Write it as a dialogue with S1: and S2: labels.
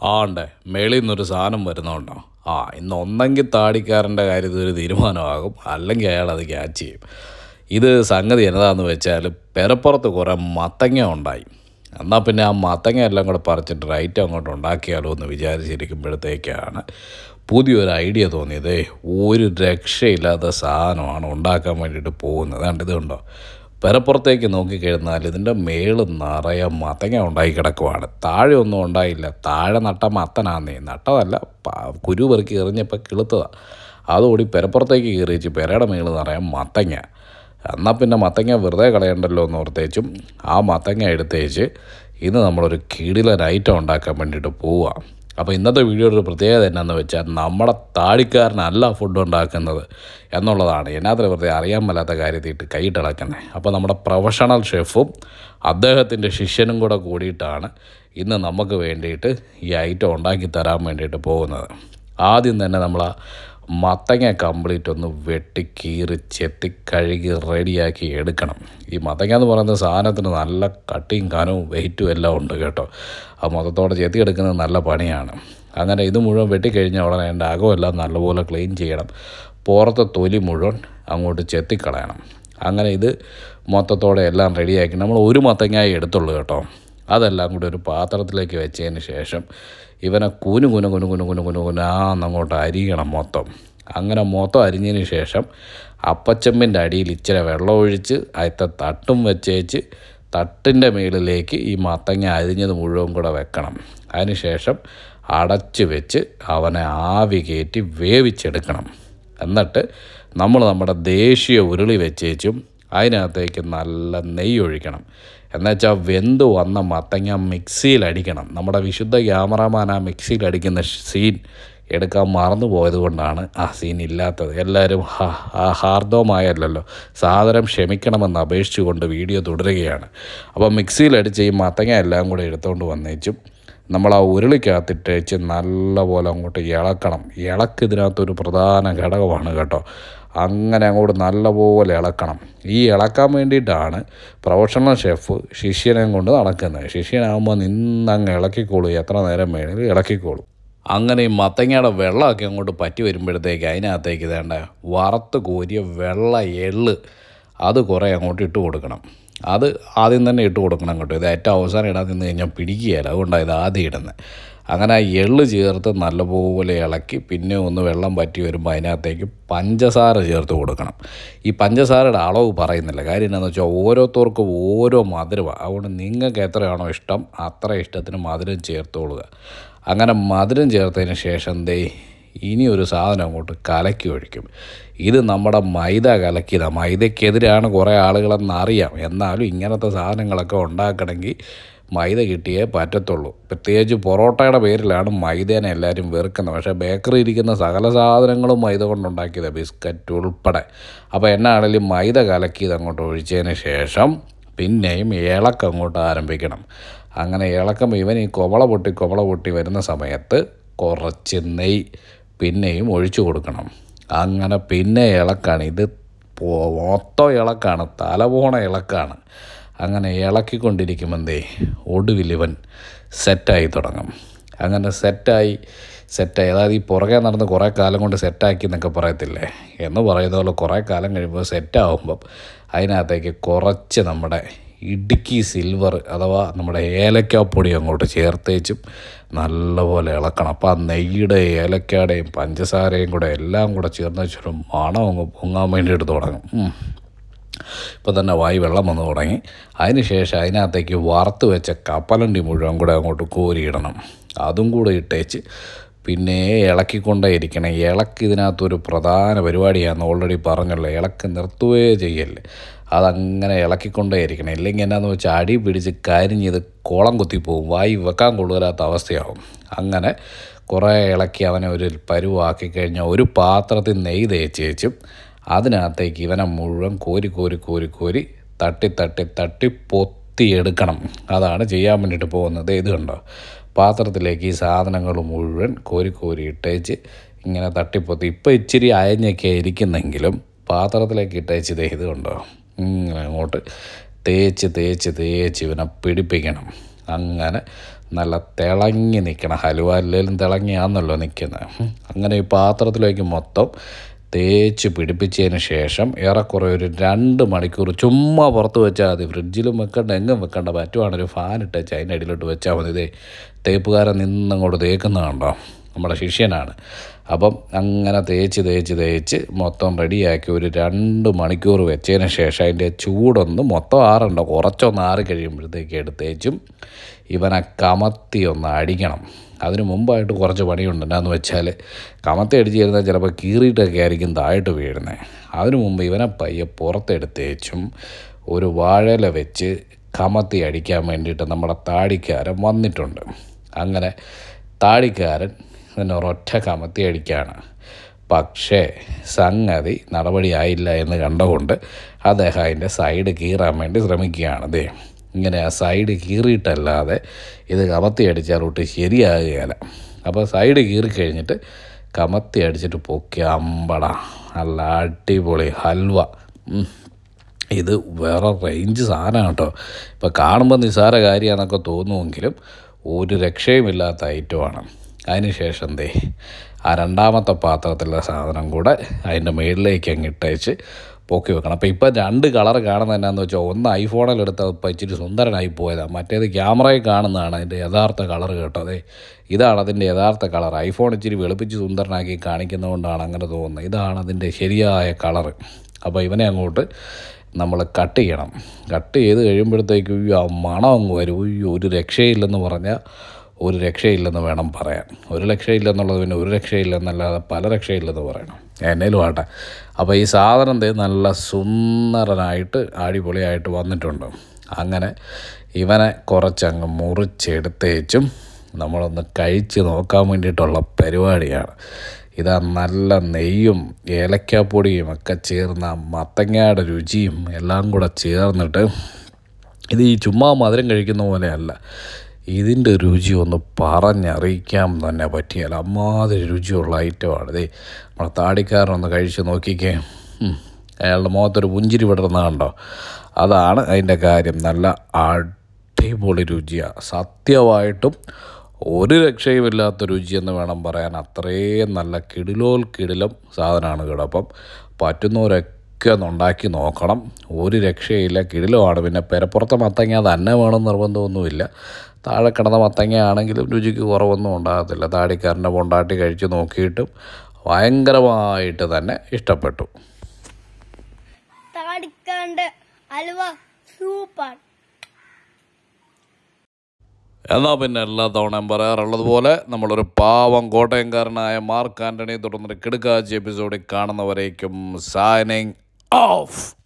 S1: ആണ്ടേ മേളിൽ നിന്നൊരു സാധനം വരുന്നുണ്ടോ ആ ഇന്ന് ഒന്നെങ്കിൽ താടിക്കാരൻ്റെ കാര്യത്തിൽ ഒരു തീരുമാനമാകും അല്ലെങ്കിൽ അയാൾ അത് ക്യാച്ച് ചെയ്യും ഇത് സംഗതി എന്നതാന്ന് വെച്ചാൽ പെരപ്പുറത്ത് കുറേ മത്തങ്ങ ഉണ്ടായി എന്നാൽ പിന്നെ ആ മത്തങ്ങ എല്ലാം കൂടെ പറിച്ചിട്ട് റൈറ്റ് അങ്ങോട്ട് ഉണ്ടാക്കിയാലോ എന്ന് വിചാരിച്ചിരിക്കുമ്പോഴത്തേക്കാണ് പുതിയൊരു ഐഡിയ തോന്നിയത് ഒരു രക്ഷയില്ലാത്ത സാധനമാണ് ഉണ്ടാക്കാൻ വേണ്ടിയിട്ട് പോകുന്നത് കണ്ട് ഇതുണ്ടോ പെരപ്പുറത്തേക്ക് നോക്കിക്കഴിഞ്ഞാൽ ഇതിൻ്റെ മേള് നിറയെ മത്തങ്ങ ഉണ്ടായി കിടക്കുവാണ് താഴെ ഒന്നും ഉണ്ടായില്ല താഴെ നട്ട മത്തനാന്നേ നട്ടതല്ല പ- കുരു പെറുക്കി എറിഞ്ഞപ്പോൾ കിളുത്തതാണ് അതോടി പെരപ്പുറത്തേക്ക് കയറിച്ച് പെരയുടെ മേള് നിറയെ മത്തങ്ങ എന്നാൽ പിന്നെ മത്തങ്ങ വെറുതെ കളയണ്ടല്ലോ എന്ന് ഓർത്തേച്ചും ആ മത്തങ്ങ എടുത്തേച്ച് ഇന്ന് നമ്മളൊരു കിടിലൻ ഐറ്റം ഉണ്ടാക്കാൻ വേണ്ടിയിട്ട് പോവാം അപ്പോൾ ഇന്നത്തെ വീഡിയോയുടെ ഒരു പ്രത്യേകത എന്നാന്ന് വെച്ചാൽ നമ്മുടെ താടിക്കാരനല്ല ഫുഡ് ഉണ്ടാക്കുന്നത് എന്നുള്ളതാണ് എന്നാത്ര വെറുതെ അറിയാൻ മേലാത്ത കാര്യത്തിട്ട് കൈയിട്ടിളക്കുന്നത് അപ്പോൾ നമ്മുടെ പ്രൊഫഷണൽ ഷെഫും അദ്ദേഹത്തിൻ്റെ ശിഷ്യനും കൂടെ കൂടിയിട്ടാണ് ഇന്ന് നമുക്ക് വേണ്ടിയിട്ട് ഈ ഐറ്റം ഉണ്ടാക്കി തരാൻ വേണ്ടിയിട്ട് പോകുന്നത് ആദ്യം തന്നെ നമ്മൾ ആ മത്തങ്ങ കംപ്ലീറ്റ് ഒന്ന് വെട്ടി കീറി ചെത്തി കഴുകി റെഡിയാക്കി എടുക്കണം ഈ മത്തങ്ങ എന്ന് പറയുന്ന സാധനത്തിന് നല്ല കട്ടിയും കനവും വെയിറ്റും എല്ലാം ഉണ്ട് കേട്ടോ ആ മൊത്തത്തോടെ ചെത്തി എടുക്കുന്നത് നല്ല പണിയാണ് അങ്ങനെ ഇത് മുഴുവൻ വെട്ടിക്കഴിഞ്ഞാൽ ഉടനെ എൻ്റെ അകമെല്ലാം നല്ലപോലെ ക്ലീൻ ചെയ്യണം പുറത്തെ തൊലി മുഴുവൻ അങ്ങോട്ട് ചെത്തിക്കളയണം അങ്ങനെ ഇത് മൊത്തത്തോടെ എല്ലാം റെഡിയാക്കി നമ്മൾ ഒരു മത്തങ്ങായി എടുത്തുള്ളൂ കേട്ടോ അതെല്ലാം കൂടി ഒരു പാത്രത്തിലേക്ക് വെച്ചതിന് ശേഷം ഇവനെ കുനു കുനു കുനു കുനു കുനു കുനു കുനാന്നങ്ങോട്ട് അരിയണം മൊത്തം അങ്ങനെ മൊത്തം അരിഞ്ഞതിന് ശേഷം അപ്പച്ചമ്മിൻ്റെ അടിയിൽ ഇച്ചിരി വെള്ളം ഒഴിച്ച് അതിൻ്റെ തട്ടും വെച്ചേച്ച് തട്ടിൻ്റെ മുകളിലേക്ക് ഈ മത്തങ്ങ അരിഞ്ഞത് മുഴുവൻ കൂടെ വെക്കണം അതിന് ശേഷം അടച്ച് വെച്ച് അവനെ ആവി കയറ്റി വേവിച്ചെടുക്കണം എന്നിട്ട് നമ്മൾ നമ്മുടെ ദേശീയ ഉരുളി വെച്ചേച്ചും അതിനകത്തേക്ക് നല്ല നെയ്യ് ഒഴിക്കണം എന്നുവെച്ചാൽ വെന്ത് വന്ന മത്തങ്ങ മിക്സിയിൽ അടിക്കണം നമ്മുടെ വിശുദ്ധ ക്യാമറാമാൻ ആ മിക്സിയിൽ അടിക്കുന്ന സീൻ എടുക്കാൻ മറന്നു പോയത് കൊണ്ടാണ് ആ സീൻ ഇല്ലാത്തത് എല്ലാവരും ഹ- ആ ഹാർദവമായല്ലോ സാദരം ക്ഷമിക്കണമെന്ന് അപേക്ഷിച്ചുകൊണ്ട് വീഡിയോ തുടരുകയാണ് അപ്പോൾ മിക്സിയിലടിച്ച് ഈ മത്തങ്ങ എല്ലാം കൂടെ എടുത്തുകൊണ്ട് വന്നേച്ചും നമ്മൾ ആ ഉരുളിക്കകത്തിട്ടേച്ച് നല്ലപോലെ അങ്ങോട്ട് ഇളക്കണം ഇളക്ക് ഇതിനകത്തൊരു പ്രധാന ഘടകമാണ് കേട്ടോ അങ്ങനെ അങ്ങോട്ട് നല്ലപോലെ ഇളക്കണം ഈ ഇളക്കാൻ വേണ്ടിയിട്ടാണ് പ്രൊഫഷണൽ ഷെഫ് ശിഷ്യനെ കൊണ്ട് നടക്കുന്നത് ശിഷ്യനാകുമ്പോൾ നിന്നങ്ങ് ഇളക്കിക്കോളൂ എത്ര നേരം വേണമെങ്കിലും ഇളക്കിക്കോളൂ അങ്ങനെ ഈ മത്തങ്ങയുടെ വെള്ളമൊക്കെ അങ്ങോട്ട് പറ്റി വരുമ്പോഴത്തേക്ക് അതിനകത്തേക്ക് വേണ്ട വറുത്ത് കോരിയ വെള്ള എള്ള് അത് കുറേ അങ്ങോട്ട് ഇട്ട് കൊടുക്കണം അത് ആദ്യം തന്നെ ഇട്ട് കൊടുക്കണം കേട്ടോ ഇത് ഏറ്റവും അവസാനം ഇടാൻ നിന്ന് കഴിഞ്ഞാൽ പിടിക്കുകയില്ല അതുകൊണ്ടാണ് ഇത് ആദ്യം ഇടുന്നത് അങ്ങനെ ആ എള്ള് ചേർത്ത് നല്ലപോലെ ഇളക്കി പിന്നെ ഒന്ന് വെള്ളം പറ്റി വരുമ്പോൾ അതിനകത്തേക്ക് പഞ്ചസാര ചേർത്ത് കൊടുക്കണം ഈ പഞ്ചസാരയുടെ അളവ് പറയുന്നില്ല കാര്യം എന്താണെന്ന് വെച്ചാൽ ഓരോരുത്തർക്കും ഓരോ മധുരമാണ് അതുകൊണ്ട് നിങ്ങൾക്ക് എത്രയാണോ ഇഷ്ടം അത്ര ഇഷ്ടത്തിന് മധുരം ചേർത്തോളുക അങ്ങനെ മധുരം ചേർത്തതിന് ശേഷം ദേ ഇനി ഒരു സാധനം അങ്ങോട്ട് കലക്കി ഒഴിക്കും ഇത് നമ്മുടെ മൈദ കലക്കിയതാണ് മൈദയ്ക്കെതിരാണ് കുറേ ആളുകളെന്ന് അറിയാം എന്നാലും ഇങ്ങനത്തെ സാധനങ്ങളൊക്കെ ഉണ്ടാക്കണമെങ്കിൽ മൈദ കിട്ടിയേ പറ്റത്തുള്ളൂ പ്രത്യേകിച്ച് പൊറോട്ടയുടെ പേരിലാണ് മൈദേനെ എല്ലാവരും വെറുക്കുന്നത് പക്ഷേ ബേക്കറി ഇരിക്കുന്ന സകല സാധനങ്ങളും മൈദ കൊണ്ടുണ്ടാക്കിയത് ബിസ്ക്കറ്റ് ഉൾപ്പെടെ അപ്പോൾ എന്നാണെങ്കിലും മൈദ കലക്കിയത് അങ്ങോട്ട് ഒഴിച്ചതിന് ശേഷം പിന്നെയും ഇളക്കം അങ്ങോട്ട് ആരംഭിക്കണം അങ്ങനെ ഇളക്കം ഇവൻ ഈ കൊവള പൊട്ടി കൊവള പൊട്ടി വരുന്ന സമയത്ത് കുറച്ച് നെയ്യ് പിന്നെയും ഒഴിച്ചു കൊടുക്കണം അങ്ങനെ പിന്നെ ഇളക്കാണ് ഇത് പോ- മൊത്തം ഇളക്കാണ് തല പോണ ഇളക്കാണ് അങ്ങനെ ഇളക്കിക്കൊണ്ടിരിക്കുമെന്തേ ഒടുവിൽ ഇവൻ സെറ്റായി തുടങ്ങും അങ്ങനെ സെറ്റായി സെറ്റായി അതായത് ഈ പുറകെ നടന്ന് കുറേ കാലം കൊണ്ട് സെറ്റാക്കി എന്നൊക്കെ പറയത്തില്ലേ എന്ന് പറയുന്ന പോലെ കുറേ കാലം കഴിയുമ്പോൾ സെറ്റാകുമ്പം അതിനകത്തേക്ക് കുറച്ച് നമ്മുടെ ഇടുക്കി സിൽവർ അഥവാ നമ്മുടെ ഏലക്കാപ്പൊടി അങ്ങോട്ട് ചേർത്തേച്ചും നല്ലപോലെ ഇളക്കണം അപ്പോൾ ആ നെയ്യുടെ ഏലക്കയുടെയും പഞ്ചസാരയും കൂടെ എല്ലാം കൂടെ ചേർന്ന് വെച്ചൊരു മണം അങ്ങ് പൊങ്ങാൻ വേണ്ടിയിട്ട് തുടങ്ങും ഉം. ഇപ്പോൾ തന്നെ വായി വെള്ളം വന്നു തുടങ്ങി അതിന് ശേഷം അതിനകത്തേക്ക് വറുത്ത് വെച്ച കപ്പലണ്ടി മുഴുവൻ കൂടെ അങ്ങോട്ട് കോരിയിടണം അതും കൂടെ ഇട്ടേച്ച് പിന്നെ ഇളക്കിക്കൊണ്ടേ ഇരിക്കണം ഇളക്ക് ഇതിനകത്തൊരു പ്രധാന പരിപാടിയാണെന്ന് ഓൾറെഡി പറഞ്ഞല്ലോ ഇളക്ക് നിർത്തുകയേ ചെയ്യല്ലേ അതങ്ങനെ ഇളക്കിക്കൊണ്ടേ ഇരിക്കണം ഇല്ലെങ്കിൽ എന്നാന്ന് വെച്ചാൽ അടി പിടിച്ച് കരിഞ്ഞ് ഇത് കോളം കുത്തിപ്പോവും വായി വെക്കാൻ കൊള്ളുകയില്ലാത്ത അവസ്ഥയാവും അങ്ങനെ കുറേ ഇളക്കി അവനെ ഒരു പരുവാക്കി കഴിഞ്ഞാൽ ഒരു പാത്രത്തിൽ നെയ്യ് തേച്ചേച്ചും അതിനകത്തേക്ക് ഇവനെ മുഴുവൻ കോരി കോരി കോരി കോരി തട്ടി തട്ടി തട്ടി പൊത്തിയെടുക്കണം അതാണ് ചെയ്യാൻ വേണ്ടിയിട്ട് പോകുന്നത് ഇത് കണ്ടോ പാത്രത്തിലേക്ക് ഈ സാധനങ്ങൾ മുഴുവൻ കോരി കോരി ഇട്ടേച്ച് ഇങ്ങനെ തട്ടിപ്പൊത്തി ഇപ്പം ഇച്ചിരി അയഞ്ഞൊക്കെ ഇരിക്കുന്നെങ്കിലും പാത്രത്തിലേക്ക് ഇട്ടേച്ച് ദേ ഇത് കണ്ടോ ഇങ്ങനെ അങ്ങോട്ട് തേച്ച് തേച്ച് തേച്ച് ഇവനെ പിടിപ്പിക്കണം അങ്ങനെ നല്ല തിളങ്ങി നിൽക്കണം ഹലുവ അല്ലെങ്കിലും തിളങ്ങിയാന്നല്ലോ നിൽക്കുന്നത് അങ്ങനെ ഈ പാത്രത്തിലേക്ക് മൊത്തം തേച്ച് പിടിപ്പിച്ചതിന് ശേഷം ഏറെക്കുറെ ഒരു രണ്ട് മണിക്കൂർ ചുമ്മാ പുറത്ത് വെച്ചാൽ മതി ഫ്രിഡ്ജിലും വെക്കണ്ട എങ്ങും വെക്കണ്ട പറ്റുവാണ് ഒരു ഫാൻ ഇട്ടേച്ച് അതിൻ്റെ അടിയിലോട്ട് വെച്ചാൽ മതി ഇതേ തേപ്പുകാരൻ നിന്നങ്ങോട്ട് തേക്കുന്നത് കണ്ടോ നമ്മുടെ ശിഷ്യനാണ് അപ്പം അങ്ങനെ തേച്ച് തേച്ച് തേച്ച് മൊത്തം റെഡിയാക്കി ഒരു രണ്ട് മണിക്കൂർ വെച്ചതിന് ശേഷം അതിൻ്റെ ചൂടൊന്ന് മൊത്തം ആറുണ്ടോ കുറച്ചൊന്ന് ആറി കഴിയുമ്പോഴത്തേക്ക് എടുത്തേച്ചും ഇവനെ കമത്തി ഒന്ന് അടിക്കണം അതിന് മുമ്പായിട്ട് കുറച്ച് പണിയുണ്ട് എന്നാന്ന് വെച്ചാൽ കമത്തി അടിച്ച് കഴിഞ്ഞാൽ ചിലപ്പോൾ കീറിയിട്ടൊക്കെ ആയിരിക്കും താഴോട്ട് വീഴുന്നത് അതിനു മുമ്പ് ഇവനെ പയ്യെ പുറത്തെടുത്തേച്ചും ഒരു വാഴയില വെച്ച് കമത്തി അടിക്കാൻ വേണ്ടിയിട്ട് നമ്മുടെ താടിക്കാരൻ വന്നിട്ടുണ്ട് അങ്ങനെ താടിക്കാരൻ ഇതിനെ ഒരൊറ്റ കമത്തി അടിക്കുകയാണ് പക്ഷേ സംഗതി നടപടിയായില്ല എന്ന് കണ്ടുകൊണ്ട് അദ്ദേഹം അതിൻ്റെ സൈഡ് കീറാൻ വേണ്ടി ശ്രമിക്കുകയാണ് ദേ ഇങ്ങനെ ആ സൈഡ് കീറിയിട്ടല്ലാതെ ഇത് കമത്തി അടിച്ചാൽ ഒട്ട് ശരിയാകുകയില്ല അപ്പോൾ സൈഡ് കീറി കഴിഞ്ഞിട്ട് കമത്തി അടിച്ചിട്ട് പൊക്കി അമ്പട നല്ല അടിപൊളി ഹൽവ ഉം. ഇത് വേറെ റേഞ്ച് സാധനമാണ് കേട്ടോ ഇപ്പോൾ കാണുമ്പോൾ നിസ്സാര കാര്യമാണെന്നൊക്കെ തോന്നുമെങ്കിലും ഒരു രക്ഷയുമില്ലാത്ത ഐറ്റമാണ് അതിനുശേഷം ദേ ആ രണ്ടാമത്തെ പാത്രത്തിലെ സാധനം കൂടെ അതിൻ്റെ മുകളിലേക്ക് അങ്ങ് ഇട്ടേച്ച് പൊക്കി വെക്കണം അപ്പോൾ ഇപ്പം രണ്ട് കളർ കാണുന്നത് എന്നാന്ന് വെച്ചാൽ ഒന്ന് ഐഫോണിൽ എടുത്ത് ഇപ്പം ഇച്ചിരി സുന്ദരനായി പോയതാണ് മറ്റേത് ക്യാമറയിൽ കാണുന്നതാണ് അതിൻ്റെ യഥാർത്ഥ കളർ കേട്ടോ അതെ ഇതാണ് അതിൻ്റെ യഥാർത്ഥ കളർ ഐഫോൺ ഇച്ചിരി വെളുപ്പിച്ച് സുന്ദരനാക്കി കാണിക്കുന്നതുകൊണ്ടാണ് അങ്ങനെ തോന്നുന്നത് ഇതാണ് അതിൻ്റെ ശരിയായ കളറ് അപ്പോൾ ഇവനെ അങ്ങോട്ട് നമ്മൾ കട്ട് ചെയ്യണം കട്ട് ചെയ്ത് കഴിയുമ്പോഴത്തേക്കും ഉയ്യോ, ആ മണം അങ്ങ് വരും ഉയ്യോ ഒരു രക്ഷയില്ലെന്ന് പറഞ്ഞാൽ ഒരു രക്ഷയില്ലെന്ന് വേണം പറയാൻ ഒരു രക്ഷയില്ലെന്നുള്ളത് പിന്നെ ഒരു രക്ഷയില്ലെന്നല്ലാതെ പല രക്ഷയില്ലെന്ന് പറയണം എന്നേലും ആട്ടെ അപ്പോൾ ഈ സാധനം ദേ നല്ല സുന്ദരനായിട്ട് അടിപൊളിയായിട്ട് വന്നിട്ടുണ്ട് അങ്ങനെ ഇവനെ കുറച്ചങ്ങ് മുറിച്ചെടുത്തേച്ചും നമ്മളൊന്ന് കഴിച്ച് നോക്കാൻ വേണ്ടിയിട്ടുള്ള പരിപാടിയാണ് ഇതാ നല്ല നെയ്യും ഏലക്കാപ്പൊടിയും ഒക്കെ ചേർന്ന മത്തങ്ങയുടെ രുചിയും എല്ലാം കൂടെ ചേർന്നിട്ട് ഇത് ഈ ചുമ്മാ മധുരം കഴിക്കുന്ന പോലെയല്ല ഇതിൻ്റെ രുചി ഒന്ന് പറഞ്ഞറിയിക്കാൻ തന്നെ പറ്റിയാൽ അമ്മാതിരി രുചിയുള്ള ഐറ്റമാണ് ഇതേ നമ്മളെ താടിക്കാരനൊന്ന് കഴിച്ച് നോക്കിക്കേ ഉം. അയാളുടെ മുഖത്തൊരു പുഞ്ചിരി വിടർന്ന കണ്ടോ അതാണ് അതിൻ്റെ കാര്യം നല്ല അടിപൊളി രുചിയാണ് സത്യമായിട്ടും ഒരു രക്ഷയുമില്ലാത്ത രുചിയെന്ന് വേണം പറയാൻ അത്രയും നല്ല കിടിലോൽ കിടിലം സാധനമാണ് കേട്ടോ അപ്പം പറ്റുന്നവരൊക്കെ ഒന്ന് ഉണ്ടാക്കി നോക്കണം ഒരു രക്ഷയില്ല കിടിലമാണ് പിന്നെ പെരപ്പുറത്തെ മത്തങ്ങ തന്നെ വേണം നിർബന്ധമൊന്നുമില്ല താഴെ കിടന്ന മത്തങ്ങ ആണെങ്കിലും രുചിക്ക് കുറവൊന്നും ഉണ്ടാകത്തില്ല താടിക്കാരൻ്റെ പൊണ്ടാട്ടി കഴിച്ച് നോക്കിയിട്ടും ഭയങ്കരമായിട്ട് തന്നെ ഇഷ്ടപ്പെട്ടു
S2: താടിക്കാണ്ട് അലുവ സൂപ്പർ
S1: എന്നാൽ പിന്നെ എല്ലാ തവണയും പറയാറുള്ളത് പോലെ നമ്മളൊരു പാവം കോട്ടയംകാരനായ മാർക്ക് ആൻ്റണി തുടർന്നൊരു കിടുക്കാച്ചി എപ്പിസോഡിൽ കാണുന്നവരേക്കും സൈനിങ് ഓഫ്